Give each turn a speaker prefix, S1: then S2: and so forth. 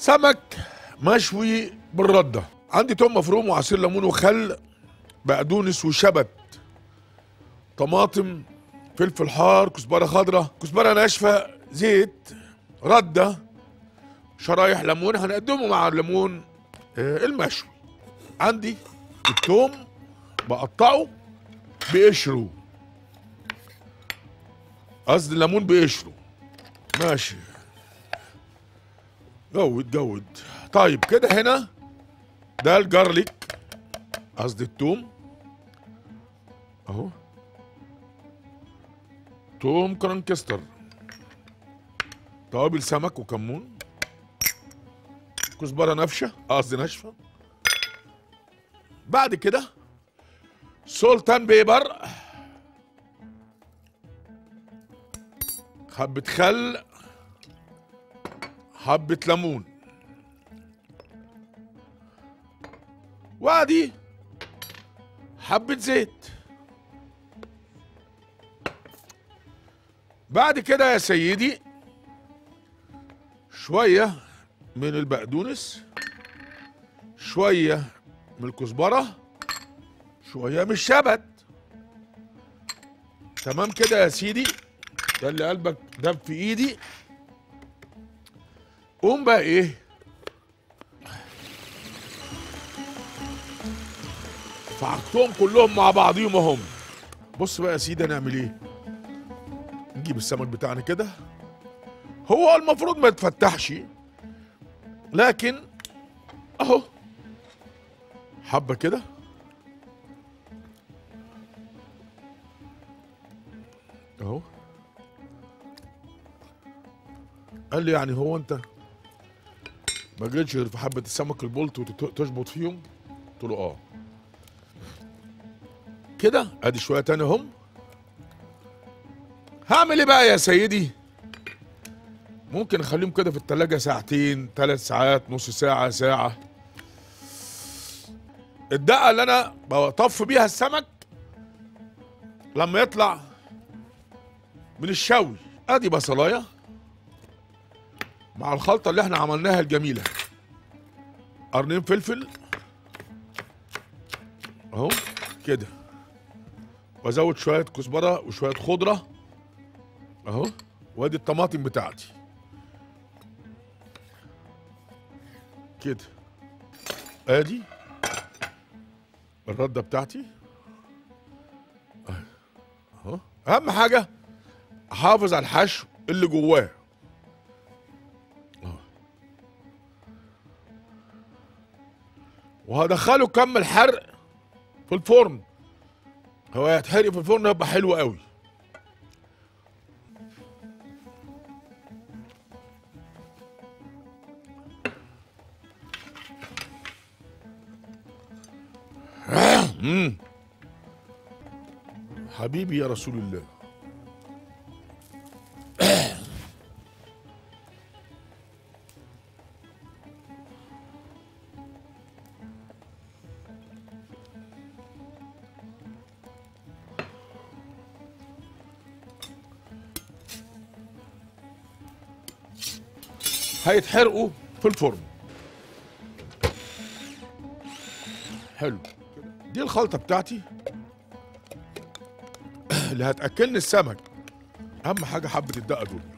S1: سمك مشوي بالردة عندي توم مفروم وعصير ليمون وخل بقدونس وشبت طماطم فلفل حار كزبرة خضراء كزبرة ناشفة زيت ردة شرايح ليمون هنقدمه مع الليمون آه، المشوي عندي التوم بقطعه بقشره قصدي الليمون بقشره ماشي جود جود طيب كده هنا ده الجارليك قصدي التوم اهو توم كرانكستر توابل سمك وكمون كزبره نافشه قصدي ناشفه بعد كده سولتان بيبر حبة خل حبة ليمون وادي حبة زيت بعد كده يا سيدي شوية من البقدونس شوية من الكزبرة شوية من الشبت تمام كده يا سيدي ده اللي قلبك دب في ايدي قوم بقى ايه فعكتهم كلهم مع بعضيهم اهم بص بقى يا سيدي هنعمل ايه نجيب السمك بتاعنا كده هو المفروض ما يتفتحش لكن اهو حبه كده اهو قال لي يعني هو انت ما جيتش غير في حبه السمك البلط وتشبط فيهم قلت له اه كده ادي شويه تاني هم هعمل ايه بقى يا سيدي ممكن اخليهم كده في التلاجة ساعتين ثلاث ساعات نص ساعة ساعة الدقة اللي انا بطف بيها السمك لما يطلع من الشوي ادي بصلايه مع الخلطه اللي احنا عملناها الجميله قرنين فلفل اهو كده وازود شويه كزبره وشويه خضره اهو وادي الطماطم بتاعتي كده ادي الرده بتاعتي اهو اهم حاجه احافظ على الحشو اللي جواه أهو. وهدخله كم الحرق في الفرن هو هيتحرق في الفرن هيبقى حلو قوي مم. حبيبي يا رسول الله هيتحرقوا في الفرن حلو دي الخلطه بتاعتي اللي هتاكلني السمك اهم حاجه حبه الدقه دول